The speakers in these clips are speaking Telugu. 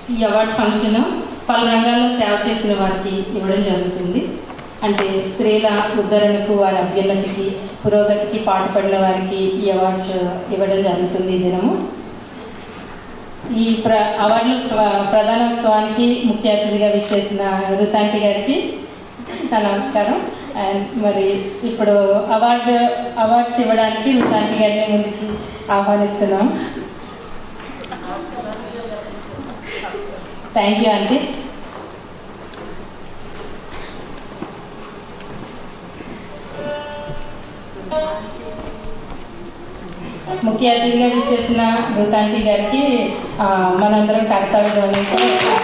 ఈ అవార్డు ఫంక్షన్ పలు రంగాల్లో సేవ చేసిన వారికి ఇవ్వడం జరుగుతుంది అంటే స్త్రీల ఉద్ధరణకు వారి అభ్యున్నతికి పురోగతికి పాటుపడిన వారికి ఈ అవార్డ్స్ ఇవ్వడం జరుగుతుంది ఈ దినము ఈ ప్ర అవార్డుల ప్ర- ప్రధానోత్సవానికి ముఖ్య అతిథిగా విచ్చేసిన రుతాంటి గారికి నా నమస్కారం అండ్ మరి ఇప్పుడు అవార్డు అవార్డ్స్ ఇవ్వడానికి రుతాంటి గారిని ముందుకి ఆహ్వానిస్తున్నాం థ్యాంక్ యూ ఆంటీ ముఖ్య అతిథిగా విచ్చేసిన రుతాంటి గారికి ఆ, మనందరం కర్తవ్య ధ్వనితో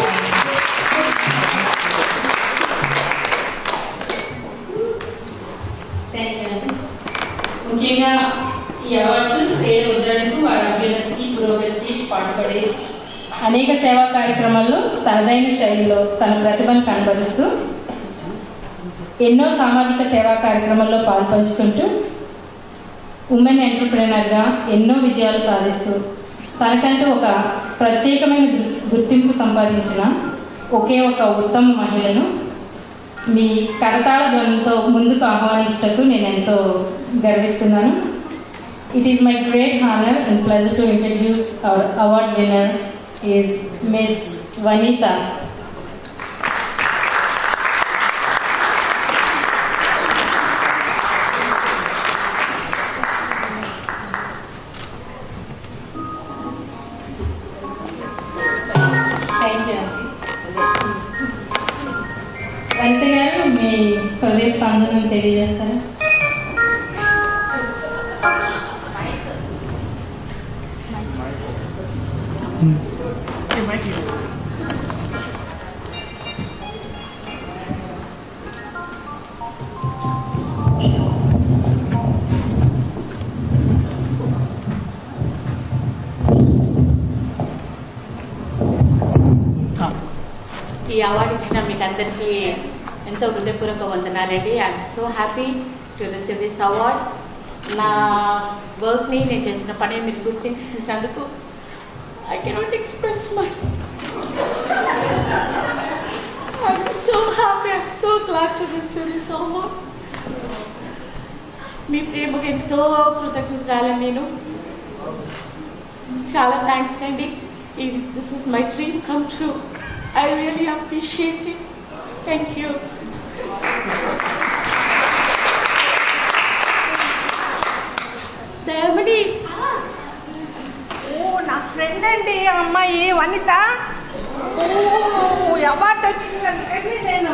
Thank you అండి. ముఖ్యంగా ఈ అవార్డ్స్ స్టేట్ ఉద్ధరణకు వారి అభ్యున్నతికి పురోగతికి పాటుపడి అనేక సేవా కార్యక్రమాల్లో తనదైన శైలిలో తన ప్రతిభను కనబరుస్తూ ఎన్నో సామాజిక సేవా కార్యక్రమాల్లో పాల్పంచుకుంటూ ఉమెన్ ఎంటర్ప్రినర్గా ఎన్నో విజయాలు సాధిస్తూ తనకంటూ ఒక ప్రత్యేకమైన గు- గుర్తింపు సంపాదించిన ఒకే ఒక ఉత్తమ మహిళను మీ కరతాళ ధ్వనితో ముందుకు ఆహ్వానించటకు నేను ఎంతో గర్విస్తున్నాను it is my great honour and pleasure to introduce our award winner is miss Vanitha thank you అండి వనిత గారు మీ హృదయ స్పందన తెలియజేస్తారా ఈ అవార్డు ఇచ్చిన మీకు అందరికీ ఎంతో హృదయపూర్వక వందనాలండి I'm so happy to receive this award నా వర్క్ని నేను చేసిన పని మీరు గుర్తించినందుకు I cannot express my I'm so happy I'm so glad to receive this award మీ ప్రేమకు ఎంతో కృతజ్ఞతరాలని నేను చాలా థ్యాంక్స్ అండి this is my dream come true I really appreciate it thank you Dayamani ఓ నా ఫ్రెండ్ అండి ఆ అమ్మాయి వనిత ఓ అవార్డు వచ్చిందంటే నేను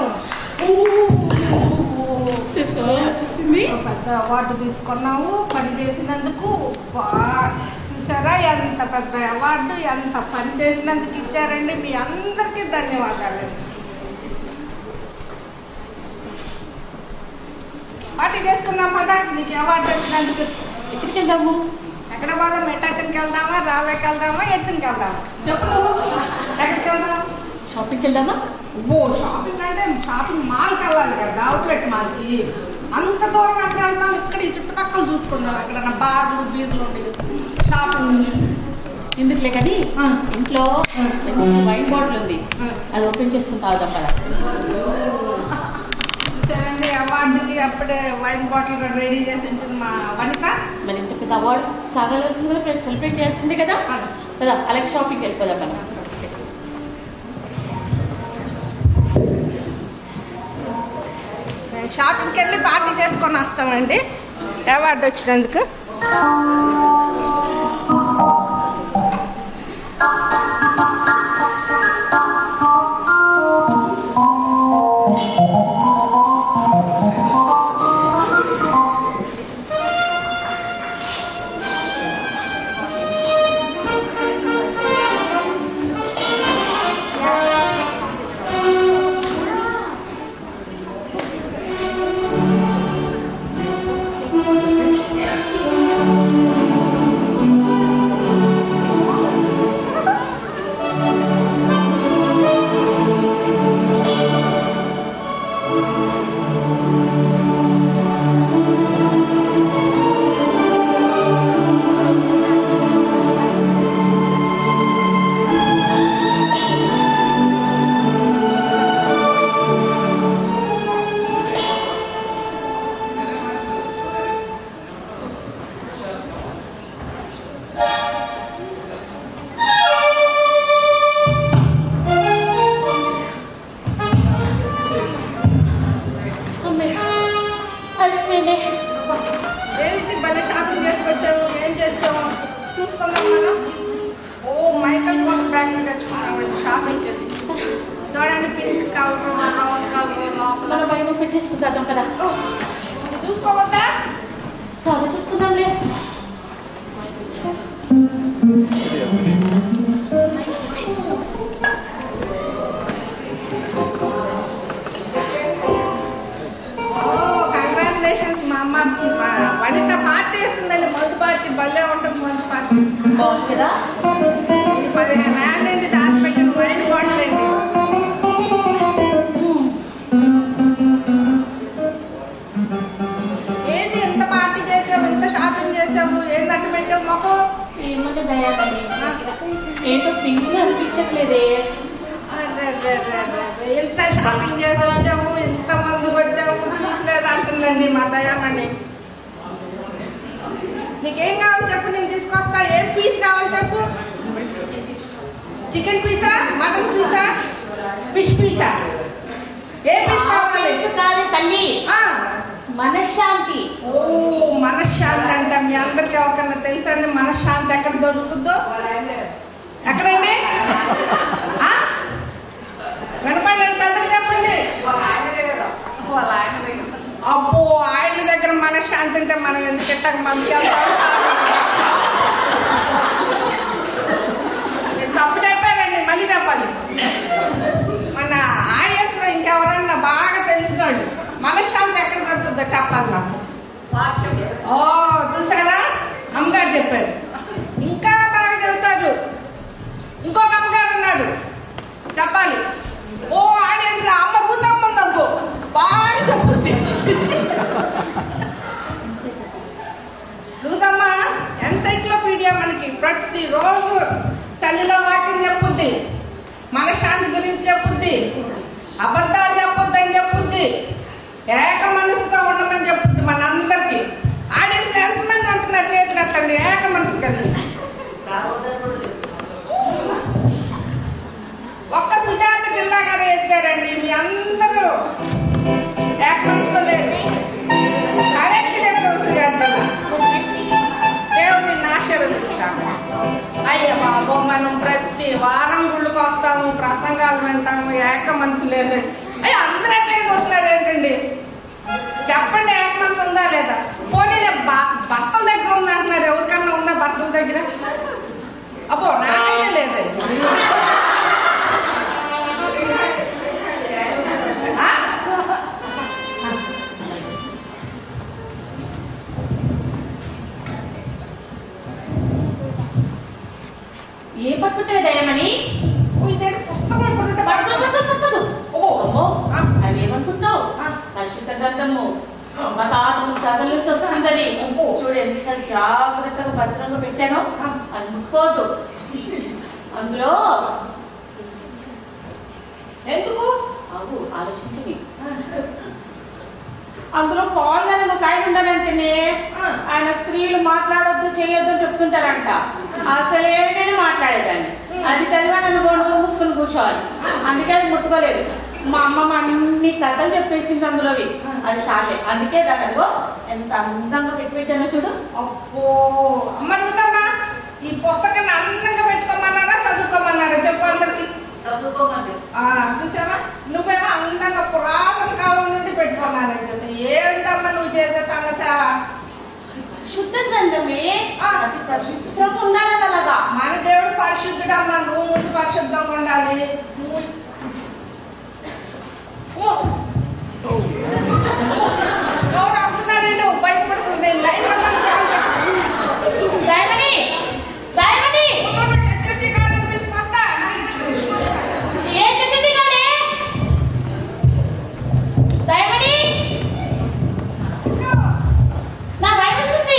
చూసింది పెద్ద అవార్డు తీసుకున్నావు పని చేసినందుకు బా చూసారా ఎంత పెద్ద అవార్డు ఎంత పని చేసినందుకు ఇచ్చారండి మీ అందరికీ ధన్యవాదాలు పార్టీ చేసుకుందాం పదా నీకు అవార్డు వచ్చినందుకు ఎక్కడికి వెళ్దాము ఎక్కడ పోదాం మెటాచన్కి వెళ్దామా రావేకి వెళ్దామా ఎడ్సన్కి వెళ్దామా చెప్పు నువ్వు ఎక్కడికి వెళ్దాం షాపింగ్కి వెళ్దామా ఓ షాపింగ్ అంటే షాపింగ్ మాల్కి వెళ్ళాలి కదా అవుట్లెట్ మాల్కి అంత దూరం ఎక్కడ వెళ్తాం ఇక్కడ ఈ చుట్టుపక్కల చూసుకుందాం ఎక్కడన్నా బార్లు బీర్లు ఉంటాయి. షాపింగ్ ఎందుకులే కానీ ఆ. ఇంట్లో మంచి వైన్ బాటిల్ ఉంది ఆ. అది ఓపెన్ చేసుకుని తాగుదాం కదా సరేండి అవార్డుకి అప్పుడే వైన్ బాటిల్ కూడా రెడీ చేసి ఉంచింది మా వనిత మరి ఇంత పెద్ద అవార్డు తాగాల్సింది కదా ఫ్రెండ్స్ సెలబ్రేట్ చేయాల్సిందే కదా అది. కదా అలాగే షాపింగ్కి వెళ్ళిపోదాం మనం మేము షాపింగ్కి వెళ్ళి పార్టీ చేసుకొని వస్తామండి అవార్డు వచ్చినందుకు ఇలాంటి పింక్ కలర్ బ్రౌన్ కలర్ లోపల మన భయం పెట్టేసుకుందాం కదా ఓ, ఇది చూసుకోవద్దా చాలా చూసుకుందాంలే ఓ కంగ్రాచులేషన్స్ మా అమ్మ మా వనిత పార్టీ వేస్తుందండి మందు పార్టీ భలే ఉంటుంది మందు పార్టీ బాగుంది కదా ఇది పదిహేను ఏళ్ళ నుండి దాచిపెట్టిన వైన్ బాటిల్ అండి ఏంటి ఎంత పార్టీ చేసావు ఎంత షాపింగ్ చేసావు ఏం తట్టు పెట్టావు మొక్క ఏమన్నా దయాలని ఏంటో థింగ్స్ అనిపించట్లేదే ఎంత షాపింగ్ చేసి వచ్చాము ఎంత మందు కొట్టాము చూసలేదు అంటుందండి మా దయామణి నీకేం కావాలి చెప్పు నేను తీసుకొస్తా ఏం పీస్ కావాలి చెప్పు చికెన్ పీసా మటన్ పీసా ఫిష్ పీసా ఏ పీస్ కావాలి ఆఫీసు కాదు తల్లి ఆ, మనశ్శాంతి ఓ మనశ్శాంతి అంట మీ అందరికి ఎవరికన్నా తెలుసా అండి మనశ్శాంతి ఎక్కడ దొరుకుతుందో ఎక్కడండి ఆ? వినపడలేదు పెద్దలు చెప్పండి అబ్బో ఆయన దగ్గర మనశ్శాంతి అంటే మనం ఎందుకు ఎట్టక మందికి వెళ్తాం నేను తప్పు చెప్పానండి మళ్ళీ చెప్పాలి మన ఆడియన్స్ లో ఇంకెవరన్నా బాగా తెలిసినాడు మనశ్శాంతి ఎక్కడ దొరుకుతుందో చెప్పాలి నాకు ఓ చూసారా అమ్మగారు చెప్పాడు ఇంకా బాగా చెబుతాడు ఇంకొక అమ్మగారు ఉన్నాడు చెప్పాలి ఓ ఆడియన్స్ అమ్మ భూతమ్మ తప్పు బాగా చెప్పుద్ది భూతమ్మ ఎన్సైక్లోపీడియా మనకి ప్రతి రోజు చలిలో వాక్యం చెప్పుద్ది మనశ్శాంతి గురించి చెప్పుద్ది అబద్ధాలు చెప్పొద్దు అని చెప్పుద్ది ఏక మనసుగా ఉండమని చెప్పుద్ది మనందరికి ఆడియన్స్ ఎంతమంది అంటున్నారు చేతులు ఎత్తండి ఏక మనసు కలిగి ఒక్క సుజాత జిల్లా గారు ఎత్తారండి మీ అందరూ ఏకమంతో లేదు కరెక్ట్ చెప్పారు సుజాత దేవుడిని ఆశీర్వదిస్తాము అయ్య బాబు మనం ప్రతి వారం గుళ్ళకి వస్తాము ప్రసంగాలు వింటాము ఏక మనసు లేదు అయ్యి అందరూ ఎట్లే వస్తున్నారు ఏంటండి చెప్పండి ఏక మనసు ఉందా లేదా పోనీ రేపు బ- భర్తల దగ్గర ఉంది అంటున్నారు ఎవరికన్నా ఉందా భర్తల దగ్గర అబ్బో నాకైతే లేదండి ఆ? ఏ పట్టుకుంటే దయమని ఓ, ఇదేంటి పుస్తకం ఎప్పుడుంటే పట్టుకో పట్టుకో పట్టుకో ఓ అమ్మో ఆ, అదేమనుకుంటావు ఆ. పరిశుద్ధ గ్రంథము మతాను చదువు నుంచి వస్తుంటది చూడు ఎంత జాగ్రత్తగా భద్రంగా పెట్టానో ఆ. అది ముట్టుకోదు అందులో ఎందుకు అవు ఆలోచించి అందులో పవన్ గారు నువ్వు కాయ ఉండాలంటేనే ఆ. ఆయన స్త్రీలు మాట్లాడొద్దు చేయొద్దు అని చెప్తుంటారంట అసలు ఏమైనా మాట్లాడేదాన్ని అది చదివా నన్ను నోరు మూసుకొని కూర్చోవాలి అందుకే అది ముట్టుకోలేదు మా అమ్మమ్మ అన్ని కథలు చెప్పేసింది అందులోవి అది చాలే అందుకే దాని అదిగో ఎంత అందంగా పెట్టి పెట్టానో చూడు అబ్బో అమ్మ చూడమ్మా ఈ పుస్తకాన్ని అందంగా పెట్టుకోమన్నారా చదువుకోమన్నారా చెప్పు అందరికి చదువుకోమంది ఆ, చూసావా నువ్వేమో అందంగా పురాతన కాలం నుండి పెట్టుకున్నాను ఏంటమ్మా నువ్వు చేసే సమస్య శుద్ధ గ్రంథమే ఆ. అది పవిత్రంగా ఉండాలి కదా అలాగా మన దేవుడు పరిశుద్ధుడు అమ్మా నువ్వు ముందు పరిశుద్ధంగా ఉండాలి నువ్వు ఓ. ఎవరు వస్తున్నారంటే భయపడుతుంది line Dayamani Dayamani security guard తీసుకొస్తా ఏ సెక్యూరిటీ గానే దయమని నా భయం వచ్చింది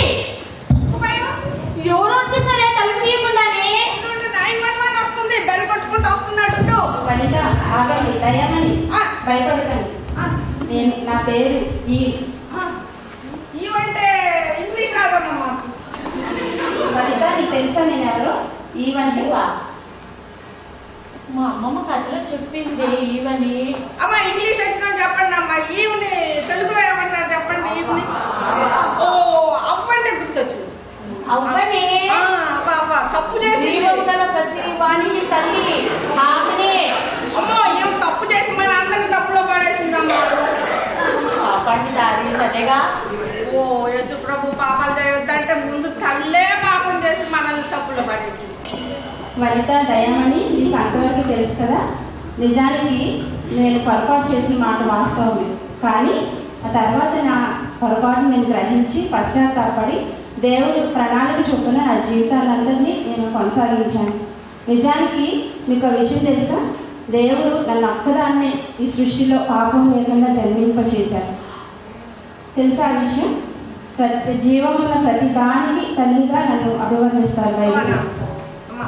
ఎవరు వచ్చేసరే తలుపు తీయకుండానే నైన్ వన్ వన్ వస్తుంది బెల్ కొట్టుకుంటూ వస్తున్నాడు ఉండు. వనిత ఆగండి దయమని ఆ, భయపడకండి ఆ, నేను నా పేరు ఈ ఆ. ఇవంటే ఇంగ్లీష్ రాదమ్మా మాకు వనిత నీకు తెలుసా నేను ఎవరు ఈవన్ ఇవ్వా? మా అమ్మమ్మ కథలో చెప్పింది ఇవని అమ్మ ఇంగ్లీష్ వచ్చినా చెప్పండి అమ్మా ఈవిని తెలుగులో ఏమంటారు చెప్పండి ఈవిని ఓ అవ్వంటే గుర్తొచ్చింది అవ్వనే ఆ, అవ్వ, అవ్వ, తప్పు చేసి జీవం గల ప్రతి వాణి తల్లి ఆమెనే అమ్మో ఏం తప్పు చేసి పాపాన్ని దారి సదేగా ఓ యేసు ప్రభు పాపాలు చేయొద్దంటే ముందు తల్లే పాపం చేసి మనల్ని తప్పులు పడింది వనిత దయమని నీకు అంతవరకు తెలుసు కదా నిజానికి నేను పొరపాటు చేసిన మాట వాస్తవమే కానీ ఆ తర్వాత నా పొరపాటు నేను గ్రహించి పశ్చాత్తాపడి దేవుడు ప్రణాళిక చొప్పున నా జీవితాలందరినీ నేను కొనసాగించాను నిజానికి మీకు ఒక విషయం తెలుసా దేవుడు నన్ను ఒక్కదాన్నే ఈ సృష్టిలో పాపం లేకుండా జన్మింపచేశారు తెలుసా ఆ విషయం ప్రతి జీవం ఉన్న ప్రతి దానికి తల్లిగా నన్ను అభివర్ణిస్తారు బైబిల్ అమ్మా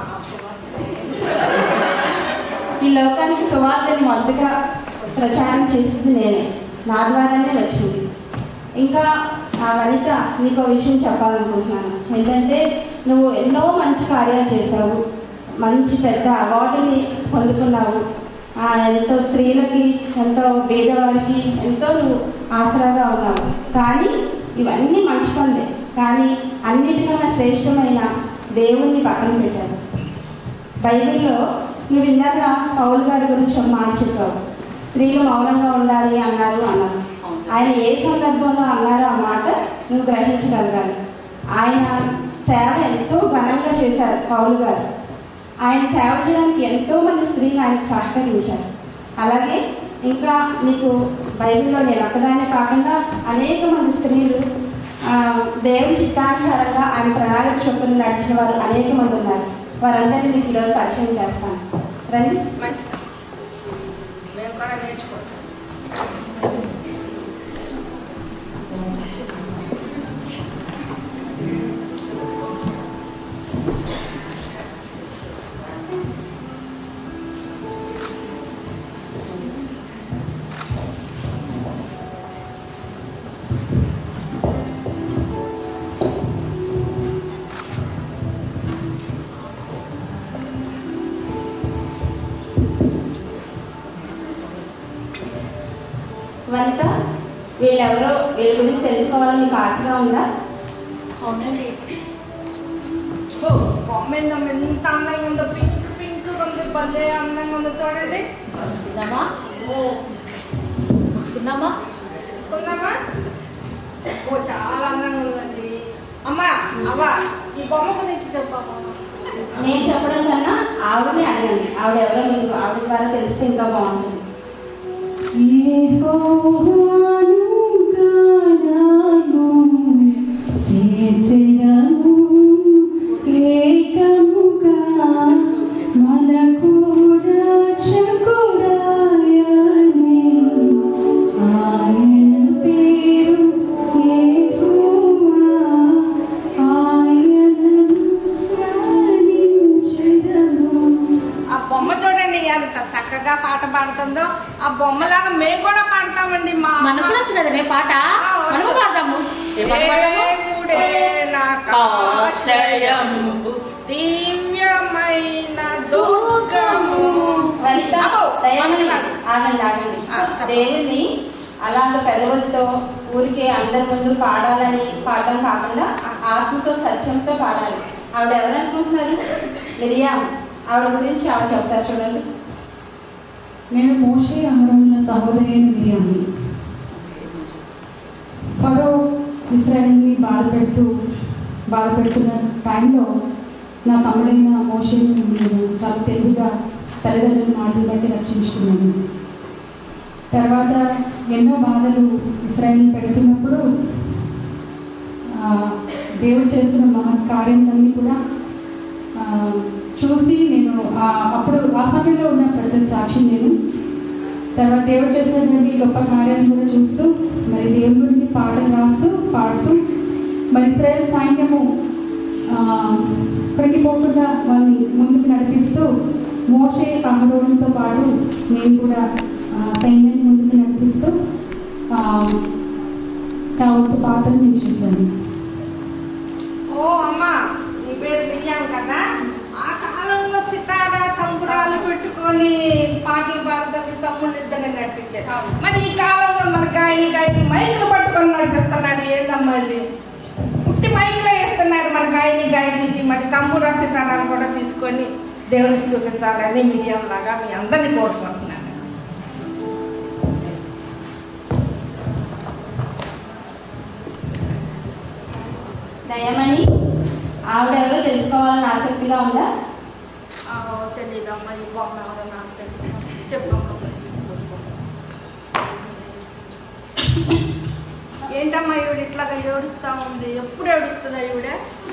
ఈ లోకానికి సువార్తని మొదటగా ప్రచారం చేసింది నేనే నా ద్వారానే వచ్చింది ఇంకా ఆ వనిత నీకు విషయం చెప్పాలనుకుంటున్నాను ఏంటంటే నువ్వు ఎన్నో మంచి కార్యాలు చేశావు మంచి పెద్ద అవార్డుని పొందుకున్నావు ఆ, ఎంతో స్త్రీలకి ఎంతో పేదవారికి ఎంతో నువ్వు ఆసరాగా ఉన్నావు కానీ ఇవన్నీ మంచి పనులే కానీ అన్నిటికన్నా శ్రేష్టమైన దేవుణ్ణి పక్కన పెట్టారు బైబిల్లో నువ్వు ఇందాక పౌల్ గారి గురించి ఒక మాట చెప్పావు స్త్రీలు మౌనంగా ఉండాలి అన్నారు అన్నారు ఆయన ఏ సందర్భంలో అన్నారో ఆ మాట నువ్వు గ్రహించగలగాలి ఆయన సేవ ఎంతో ఘనంగా చేశారు పౌల్ గారు ఆయన సేవ చేయడానికి ఎంతో మంది స్త్రీలు ఆయనకు సహకరించారు అలాగే ఇంకా నీకు బైబిల్లో నేను ఒక్కదానే కాకుండా అనేక మంది స్త్రీలు ఆ, దేవుని చిత్తానుసారంగా ఆయన ప్రణాళిక చొప్పున నడిచిన వారు అనేక మంది ఉన్నారు వారందరినీ మీకు ఈరోజు పరిచయం చేస్తాను రండి మంచిది మేము కూడా నేర్చుకుంటాం వనిత వీళ్ళెవరో వీళ్ళ గురించి తెలుసుకోవాలని నీకు ఆశగా ఉందా అవునండి ఓ, బొమ్మ ఏందమ్మా ఎంత అందంగా ఉందో పింక్ పింక్ ఉంది భలే అందంగా ఉంది చూడండి తిన్నామా ఓ తిన్నామా ఉన్నామా ఓ చాలా అందంగా ఉందండి అమ్మా అవ్వ ఈ బొమ్మ గురించి చెప్పమ్మా నేను చెప్పడం కన్నా ఆవిడనే అడగండి ఆవిడ ఎవరో మీకు ఆవిడ ద్వారా తెలిస్తే ఇంకా బాగుంటుంది చేసేదను ఏకముగా మనకు రక్షకుడాయనే ఆయన పేరు యెహోవా ఆయనను ధ్యానించెదను. ఆ బొమ్మ చూడండి ఎంత చక్కగా పాట పాడుతుందో ఆ బొమ్మలాగా మేము కూడా పాడతామండి మా అమ్మ. మనకు కూడా వచ్చు కదా నే పాట ఆ, వచ్చు. మనము పాడదాము ఏ పాట పాడదాము దేవుడే నాకు ఆశ్రయము దివ్యమైన దుర్గము వనిత అబ్బో, దయమని వనిత. ఆగండి ఆగండి ఆ, చెప్పండి. దేవుని అలాగ పెదవులతో ఊరికే అందరి ముందు పాడాలని పాడడం కాకుండా ఆత్మతో సత్యంతో పాడాలి ఆవిడ ఎవరనుకుంటున్నారు మిరియాం ఆవిడ గురించి ఆవిడ చెప్తారు చూడండి నేను మోషే అమరుల సహోదరి అయిన మిరియాని ఫరో ఇస్రాయల్ని బాధ పెడుతూ బాధ పెడుతున్న టైంలో నా తమ్ముడైన మోషేని నేను చాలా తెలివిగా తల్లిదండ్రుల మాటలు బట్టి రక్షించుకున్నాను తర్వాత ఎన్నో బాధలు ఇస్రాయల్ పెడుతున్నప్పుడు ఆ, దేవుడు చేసిన మహత్ కార్యములన్నీ కూడా ఆ, చూసి నేను ఆ- అప్పుడు ఆ సమయంలో ఉన్న ప్రజల సాక్షి నేను తర్వాత దేవుడు చేసినటువంటి గొప్ప కార్యాలను కూడా చూస్తూ మరి దేవుడి గురించి పాటలు రాస్తూ పాడుతూ మరి ఇస్రాయేల్ సైన్యము ఆ, కృంగిపోకుండా వాళ్ళని ముందుకు నడిపిస్తూ మోసే అహరోన్తో పాటు నేను కూడా ఆ, సైన్యాన్ని ముందుకు నడిపిస్తూ ఆ, నా వంతు పాటలు నేను చూశాను ఓ అమ్మా నీ పేరు మిరియాం కదా ఆ కాలంలో సితారా తంబురాలు పెట్టుకొని పాటలు పాడతారు తమ్ముళ్ళు ఇద్దరిని నడిపించారు మరి ఈ కాలంలో మన గాయని గాయని మైకులు పట్టుకొని నడిపిస్తున్నాడు ఏందమ్మా ఇది పుట్టి మైకులో వేస్తున్నాడు మన గాయని గాయనికి మరి తంబురా సితారాలు కూడా తీసుకొని దేవుని స్థుతించాలని మిరియం లాగా మీ అందరినీ కోరుకుంటున్నాను ఆవిడ ఎవరో తెలుసుకోవాలని ఆసక్తిగా ఉందా తెలీదమ్మా ఈ బొమ్మ ఎవరో నాకు తెలియదు చెప్పమ్మా ఏంటమ్మా ఈవిడ ఇట్లాగా ఏడుస్తా ఉంది ఎప్పుడు ఏడుస్తుందా ఈవిడ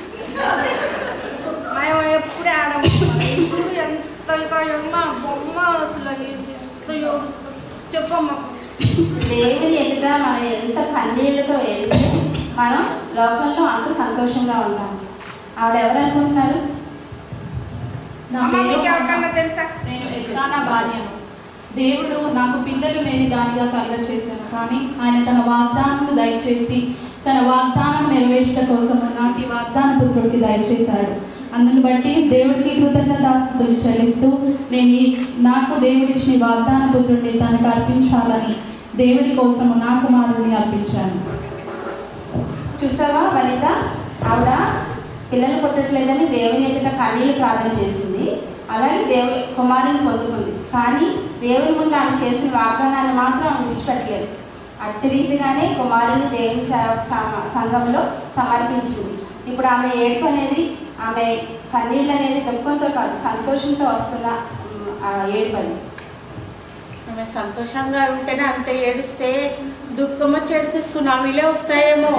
మేము ఎప్పుడే ఆడము చూడు ఎంతగా అమ్మ బొమ్మ అసలు ఏంటి ఎంత ఏడుస్తుంది చెప్పమ్మా దేవుని ఎదుట మనం ఎంత కన్నీళ్లతో ఏడిస్తే మనం లోకంలో అంత సంతోషంగా ఉంటాం ఆవిడ ఎవరు అనుకుంటున్నారు నా అమ్మ మీకు పేరు ఎవరికన్నా తెలుసా నేను ఎల్కానా భార్యను దేవుడు నాకు పిల్లలు లేని దానిగా కలుగ చేశాను కానీ ఆయన తన వాగ్దానం దయచేసి తన వాగ్దానం నెరవేర్చడం కోసం నాటి వాగ్దాన పుత్రుడికి దయచేశాడు అందుని బట్టి దేవుడికి కృతజ్ఞతాస్తులు చెల్లిస్తూ నేను ఈ నాకు దేవుడిచ్చిన ఈ వాగ్దాన పుత్రుడిని తనకు అర్పించాలని దేవుడి కోసం నా కుమారుడిని అర్పించాను చూసావా వనిత ఆవిడ పిల్లలు పుట్టట్లేదని దేవుని ఎదుట కన్నీళ్ళు ప్రార్థన చేసింది అలాగే దేవుని కుమారుని పొందుకుంది కానీ దేవుని ముందు ఆమె చేసిన వాగ్దానాన్ని మాత్రం ఆమె విడిచిపెట్టలేదు అట్టి రీతిగానే కుమారుని దేవుని సేవ- సమ- సంఘంలో సమర్పించింది ఇప్పుడు ఆమె ఏడుపు అనేది ఆమె కన్నీళ్ళు అనేది దుఃఖంతో కాదు సంతోషంతో వస్తున్న ఉమ్, ఆ ఏడుపు అది ఆమె సంతోషంగా ఉంటేనే అంత ఏడిస్తే దుఃఖం వచ్చి ఏడిస్తే సునామీలే వస్తాయేమో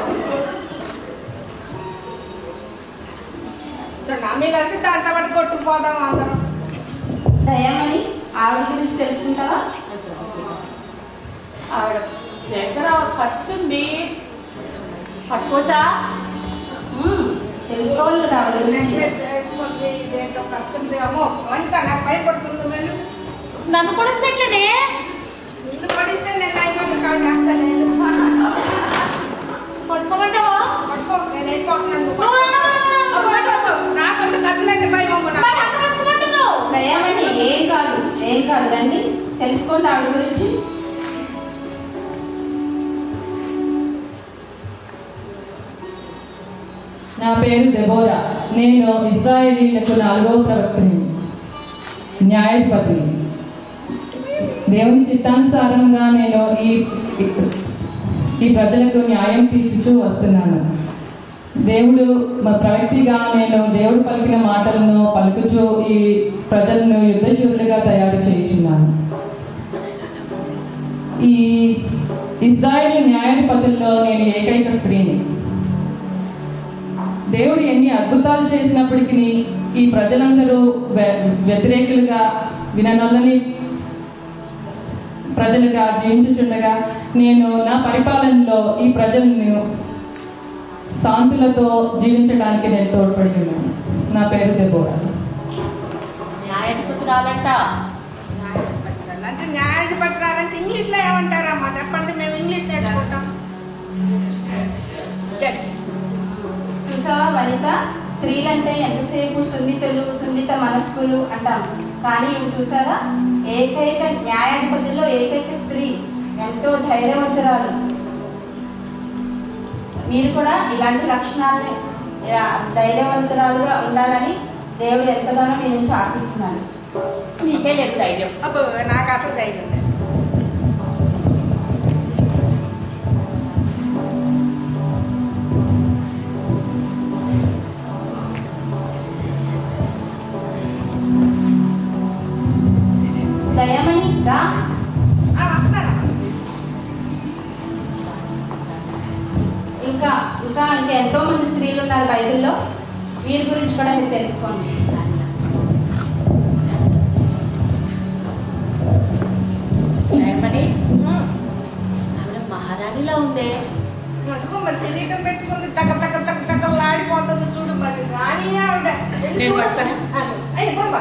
సో నా మీద కలిసి దాంట్లో పట్టి కొట్టుకుపోదాం అందరం దయమని ఆవిడ గురించి తెలుసుకుంటావా ఆవిడ దగ్గర పట్టుంది పట్టుకోచా ఉమ్, తెలుసుకోవాలి కదా ఆవిడ గురించి ఇదేంటో కస్తుంది అమ్మో అంతా నాకు భయపడుతుంది నేను నన్ను కూడా ఎట్లనే నిన్ను పడితే నేను అయిపోయిన కాదు చేస్తాను నేను పట్టుకోమంటావా పట్టుకో నేను అయిపోతున్నాను నువ్వు పట్టుకో. అబ్బో, అబ్బో, అబ్బో, నాకు అంత కత్తులంటే భయం అమ్మ నాకు. మరి అక్కడ పట్టుకుంటున్నావు దయమని ఏం కాదు ఏం కాదు రండి తెలుసుకోండి ఆవిడ గురించి నా పేరు దెబోరా నేను ఇస్రాయేలీలకు నాలుగవ ప్రవక్తని న్యాయాధిపతిని దేవుని చిత్తానుసారంగా నేను ఈ ఈ ప్రజలకు న్యాయం తీర్చుతూ వస్తున్నాను దేవుడు మా ప్రవక్తిగా నేను దేవుడు పలికిన మాటలను పలుకుచూ ఈ ప్రజలను యుద్ధశూరులుగా తయారు చేయించున్నాను ఈ ఇజ్రాయేల్ న్యాయాధిపతుల్లో నేను ఏకైక స్త్రీని దేవుడు ఎన్ని అద్భుతాలు చేసినప్పటికీ ఈ ప్రజలందరూ వ్య- వ్యతిరేకులుగా విననొల్లని ప్రజలుగా జీవించుచుండగా నేను నా పరిపాలనలో ఈ ప్రజలను శాంతులతో జీవించడానికి నేను తోడ్పడి ఉన్నాను నా పేరు దెబోరా న్యాయాధిపతురాలంట న్యాయాధిపత్రాలు అంటే న్యాయాధిపత్రాలు అంటే ఇంగ్లీష్ లో ఏమంటారమ్మా చెప్పండి మేము ఇంగ్లీష్ నేర్చుకుంటాం జడ్జ్ చూసావా వనిత స్త్రీలంటే ఎంతసేపు సున్నితులు సున్నిత మనస్కులు అంటాం కానీ ఇవి చూసారా ఏకైక న్యాయాధిపతిలో ఏకైక స్త్రీ ఎంతో ధైర్యవంతురాలు మీరు కూడా ఇలాంటి లక్షణాలని ఇలా ధైర్యవంతురాలుగా ఉండాలని దేవుడు ఎంతగానో మీ నుంచి ఆశిస్తున్నాను నీకే లేదు ధైర్యం అబ్బో నాకు అసలు ధైర్యం లేదు దయమని రా ఆ, వస్తాను ఇంకా ఇంకా ఇంకా ఎంతో మంది స్త్రీలు ఉన్నారు బైబిల్లో వీరి గురించి కూడా మీరు తెలుసుకోండి ఏమని ఆవిడ మహారాణిలా ఉందే అందుకో మరి తెలియటం పెట్టుకుంది తగ్గ తగ్గ తగ్గ తగ్గ ఆడిపోతుంది చూడు మరి రాణి ఆవిడ వెళ్ళి నేను చూడు. పడతాను. అది, అయ్యి బొమ్మ.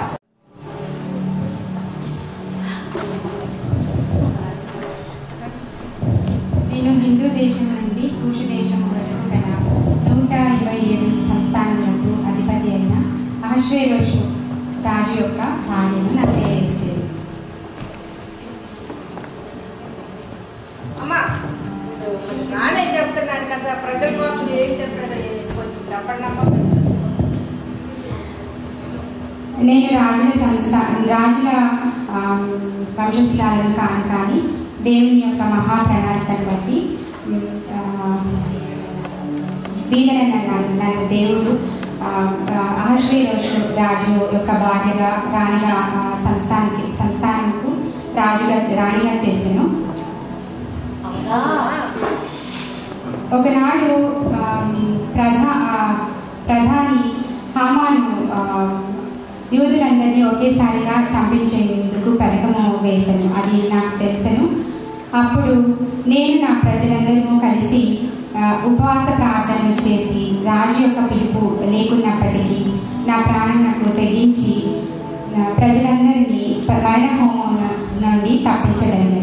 నేను హిందూ దేశం నుండి కూషు దేశం వరకు గల నూట ఇరవై ఏడు సంస్థానములకు అధిపతి అయిన అహశ్వేరోషు రాజు యొక్క భార్యను నా పేరు ఎస్తేరు. అమ్మా ఇది మరి నానే చెప్తున్నాడు కదా ప్రజల కోసం ఏం చెప్పాడు కొంచెం చెప్పండి అమ్మా నేను రాజుల సంస్థ రాజుల ఆ, వంశస్థాలను కాను కానీ దేవుని యొక్క మహా ప్రణాళికను బట్టి ఉమ్, ఆ, వీళ్ళని నన్ను నన్ను దేవుడు ఆ, ఆ, అహశ్వేరోషు రాజు యొక్క భార్యగా రాణిగా ఆ, సంస్థానికి సంస్థానంకు రాజుగా రాణిగా చేశాను అవునా ఒకనాడు ఆ, ప్రధా ఆ, ప్రధాని హామాను ఆ, యూదులందరినీ ఒకేసారిగా చంపించేందుకు పథకము వేశాను అది నాకు తెలుసను అప్పుడు నేను నా ప్రజలందరూ కలిసి ఆ, ఉపవాస ప్రార్థనలు చేసి రాజు యొక్క పిలుపు లేకున్నప్పటికీ నా ప్రాణం నాకు తెగించి ఆ, ప్రజలందరినీ మరణ హోమం నుండి తప్పించగలిగాను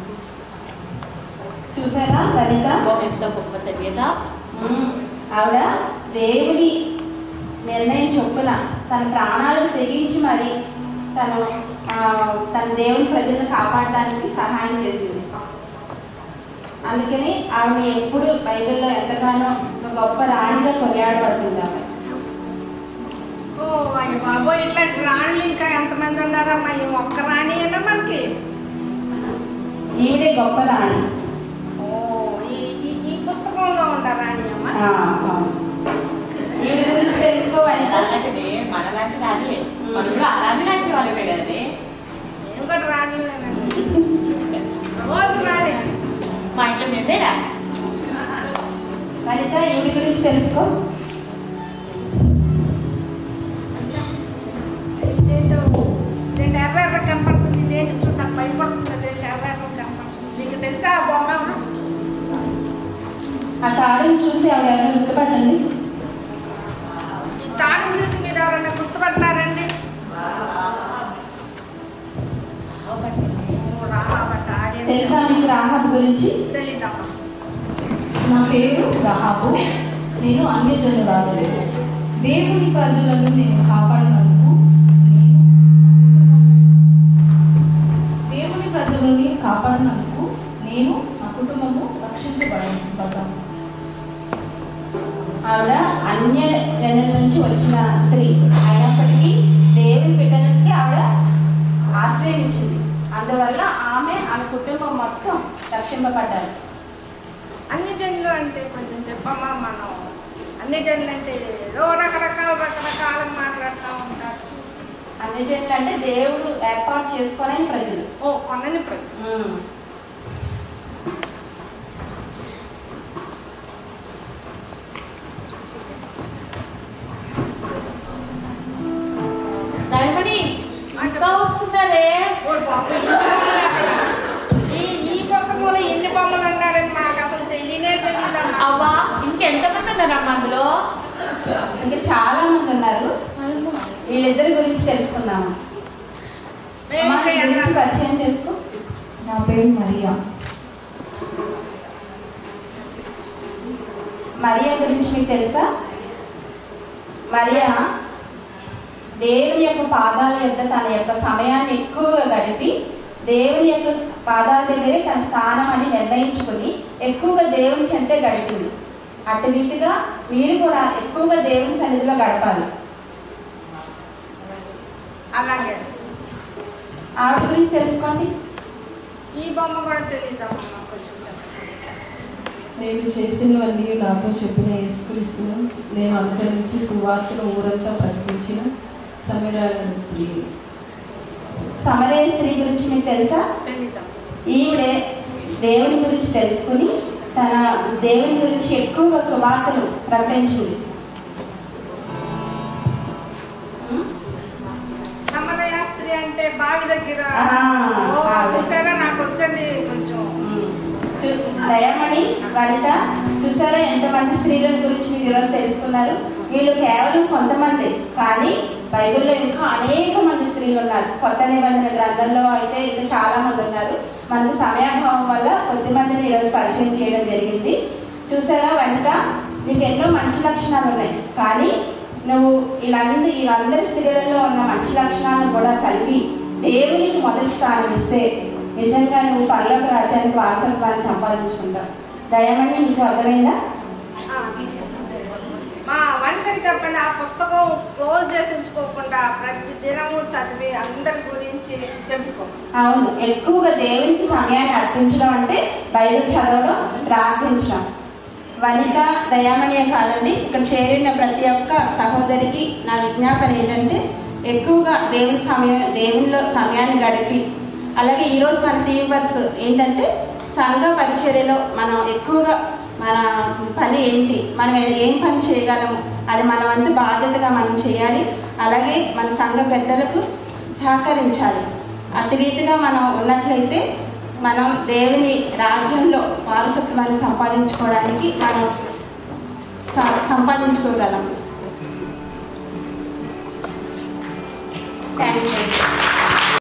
చూసారా లలిత ఎంత గొప్ప తెలియద ఉమ్, ఆవిడ దేవుని నిర్ణయం చొప్పున తన ప్రాణాలను తెగించి మరి తను ఆ, తన దేవుని ప్రజలను కాపాడడానికి సహాయం చేసింది అందుకని ఆవిడ ఎప్పుడు బైబిల్లో ఎంతగానో ఒక గొప్ప రాణిగా కొనియాడబడుతుంది ఆవిడ ఓ అయ్య బాబోయ్ ఇట్లాంటి రాణులు ఇంకా ఎంతమంది ఉన్నారమ్మా ఈ ఒక్క రాణి అయినా మనకి ఈవిడే గొప్ప రాణి ఓ ఈ ఈ- ఈ పుస్తకంలో ఉన్న రాణి అమ్మ ఆ, అవును. ఈవిడ గురించి తెలుసుకోవాలి అలాంటిది మనలాంటి రాని మనం కూడా అలాంటి లాంటి వాళ్ళమే కదండి నేను కూడా రాణి రోజు రాణి మా ఇంట్లో మేమేరా లలిత ఈవిడ గురించి తెలుసుకో ఏంటో రెండు యాభై ఎక్కడ కనపడుతుంది నేను చూడ భయపడుతుంది రెండు యాభై ఎక్కడ కనపడుతుంది నీకు తెలుసా ఆ బొమ్మ ఎవరు? ఆ తాడుని చూసి ఆవిడ ఎవరు గుర్తుపట్టండి ఈ తాళం చూసి మీరు ఎవరైనా గుర్తుపడతారండి ఓ, రాబట్ట ఆడే తెలుసా మీకు రాహబ్ గురించి తెలీదమ్మా నా పేరు రహాబు నేను అన్యజనురాలు దేవుని ప్రజలను నేను కాపాడినందుకు నేను దేవుని ప్రజలని కాపాడినందుకు నేను నా కుటుంబము రక్షించబడ్డాను ఆవిడ అన్య జనుల నుంచి వచ్చిన స్త్రీ అయినప్పటికీ దేవుని బిడ్డలకి ఆవిడ ఆశ్రయించింది అందువల్ల ఆమె ఆమె కుటుంబం మొత్తం రక్షింపబడ్డారు అన్ని జనులు అంటే కొంచెం చెప్పమ్మా మనం అన్ని జనులు అంటే ఏదో రకరకాల రకరకాల మాట్లాడుతూ ఉంటారు అన్ని జనులు అంటే దేవుడు ఏర్పాటు చేసుకోలేని ప్రజలు ఓ కొనని ప్రజలు ఉమ్. దయమని ఇంకా వస్తున్నారే ఓ బాబు, ఈ బొమ్మలు ఎక్కడ? ఈ ఈ పుస్తకంలో ఎన్ని బొమ్మలు ఉన్నారని మాకు అసలు తెలియనే తెలియదమ్మా అవ్వా ఇంకెంతమంది ఉన్నారమ్మా అందులో ఇంకా చాలా మంది ఉన్నారు వీళ్ళిద్దరి గురించి తెలుసుకుందాము మేము అమ్మా, ఇంకా నీ గురించి ఎన్నో- పరిచయం చేసుకో నా పేరు మరియా మరియా గురించి మీకు తెలుసా మరియా దేవుని యొక్క పాదాల యొక్క తన యొక్క సమయాన్ని ఎక్కువగా గడిపి దేవుని యొక్క పాదాల దగ్గరే తన స్థానం అని నిర్ణయించుకుని ఎక్కువగా దేవుని చెంతే గడిపింది అటు రీతిగా మీరు కూడా ఎక్కువగా దేవుని సన్నిధిలో గడపాలి అలాగే ఆవిడ గురించి తెలుసుకోండి ఈ బొమ్మ కూడా తెలియదమ్మా మాకు కొంచెం చెప్పండి. నేను చేసినవన్నీ నాతో చెప్పిన యేసుక్రీస్తును నేను అనుసరించి సువార్తను ఊరంతా ప్రకటించిన సమీరాల స్త్రీ సమరయ స్త్రీ గురించి మీకు తెలుసా తెలీదమ్మా ఈవిడే దేవుని గురించి తెలుసుకుని తన దేవుని గురించి ఎక్కువగా సువార్తలు ప్రకటించింది సమరయ స్త్రీ అంటే బావి దగ్గర ఆ, ఓ, బావి. చూసారా నాకు వచ్చండి కొంచెం చూ- దయమణి వనిత చూసారా ఎంతమంది స్త్రీల గురించి మీరు ఈరోజు తెలుసుకున్నారు వీళ్ళు కేవలం కొంతమంది కానీ బైబిల్లో ఇంకా అనేక మంది స్త్రీలు ఉన్నారు కొత్త నిబంధన గ్రంథంలో అయితే ఇంకా చాలా మంది ఉన్నారు మనకు సమయాభావం వల్ల కొద్ది మందిని ఈరోజు పరిచయం చేయడం జరిగింది చూసారా వనిత నీకు ఎన్నో మంచి లక్షణాలు ఉన్నాయి కానీ నువ్వు వీళ్ళందరి వీళ్ళందరి స్త్రీలలో ఉన్న మంచి లక్షణాలను కూడా కలిగి దేవునికి మొదటి స్థానం ఇస్తే నిజంగా నువ్వు పరలోక రాజ్యానికి వారసత్వాన్ని సంపాదించుకుంటావు దయమని నీకు అర్థమైందా ఆ, మా వంటకి చెప్పండి ఆ పుస్తకం క్లోజ్ చేసి ఉంచుకోకుండా ప్రతి దినము చదివి అందరి గురించి తెలుసుకో అవును ఎక్కువగా దేవునికి సమయాన్ని అర్పించడం అంటే బైబిల్ చదవడం ప్రార్థించడం వనిత దయామణియే కాదండి ఇక్కడ చేరిన ప్రతి ఒక్క సహోదరికి నా విజ్ఞాపన ఏంటంటే ఎక్కువగా దేవుని సమయం దేవునిలో సమయాన్ని గడిపి అలాగే ఈరోజు మన థీమ్ వర్స్ ఏంటంటే సంఘ పరిచర్యలో మనం ఎక్కువగా మన పని ఏంటి మనం ఏం పని చేయగలము అది మన వంతు బాధ్యతగా మనం చేయాలి అలాగే మన సంఘ పెద్దలకు సహకరించాలి అటు రీతిగా మనం ఉన్నట్లయితే మనం దేవుని రాజ్యంలో వారసత్వాన్ని సంపాదించుకోవడానికి మనం స- సంపాదించుకోగలం థ్యాంక్ యూ